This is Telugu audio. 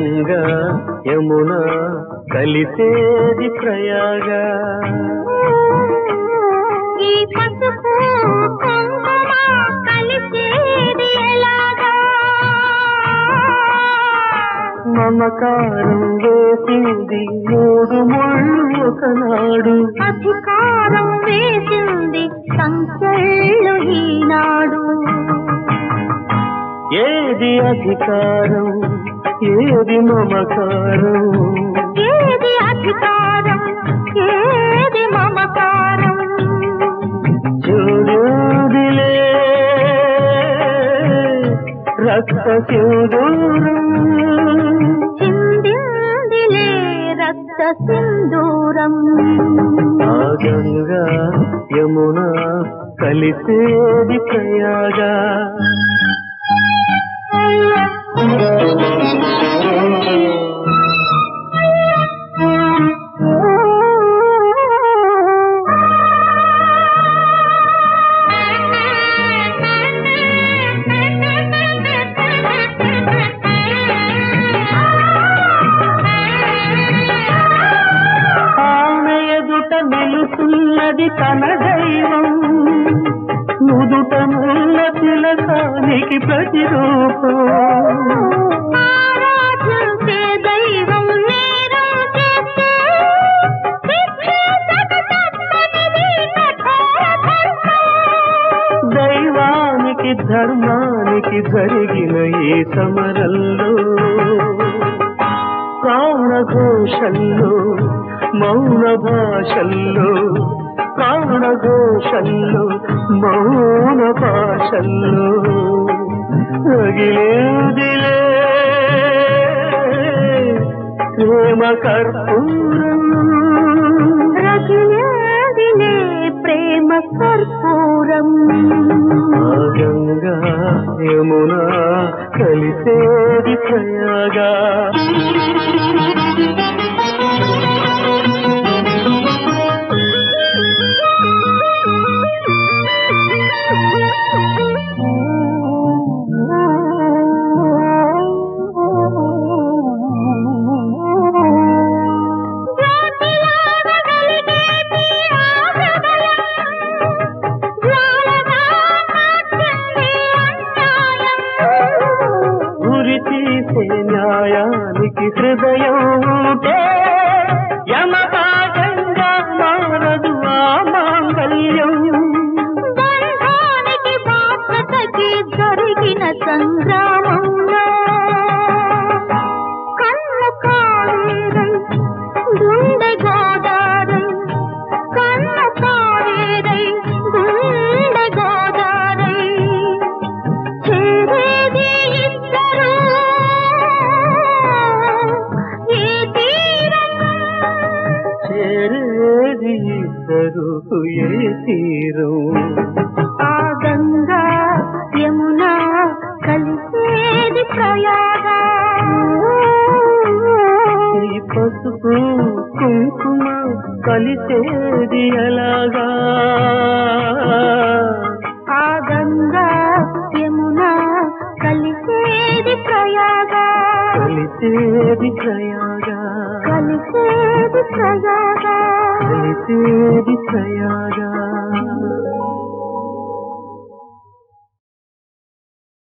గంగా యమున కలిసేది ప్రయాగ ఈ పసుపు కుంకుమ కలిసేది ఎలాగా మమకారం వేసింది మూడు ముళ్ళు ఒకనాడు అధికారం వేసింది సంఖ్యలు ఈనాడు ఏది అధికారం ఏది మమకారం ఏది అధికారం ఏది మమకారం చూడుదిలే రక్త సింధూరం చిందిందిలే రక్త సింధూరం ఆ గంగా యమున కలిసేది ప్రయాగా ఆమె ఎదుట నిలుసున్నది తన దైవం నుదుట ముల్ల తిలకానికి ప్రతిరూపం ఆరాధించే దైవం నేరం చేస్తే శిక్షించక తప్పనిది కఠోర ధర్మం. దైవానికి ధర్మానికి జరిగిన ఈ సమరంలో ప్రాణఘోషల్లో మౌన భాషల్లో ప్రాణఘోషల్లో మౌన భాషల్లో రగిలేదిలే ప్రేమ కర్పూరం రగిలేదిలే ప్రేమ కర్పూరం ఆ గంగా యమున కలిసేది ప్రయాగా గురి తీసే న్యాయానికి హృదయం ఉంటే యమపాఠంగా మారదు ఆ మాంగళ్యం బంధానికి బాధ్యతకి జరిగిన సంగ్రామంలో కన్ను కావేరై గుండె గోదారై కన్ను కావేరై గుండె గోదారై చేరేది ఇద్దరు ఈ తీరం చేరేది ఇద్దరు ఏ తీరం ఆ గంగా యమున కలిసేది ప్రయాగ ఈ పసుపు కుంకుమ కలిసేది ఎలాగా ఆ గంగా యమున కలిసేది ప్రయాగ కలిసేది ప్రయాగా కలిసేది ప్రయాగ కలిసేది ప్రయాగా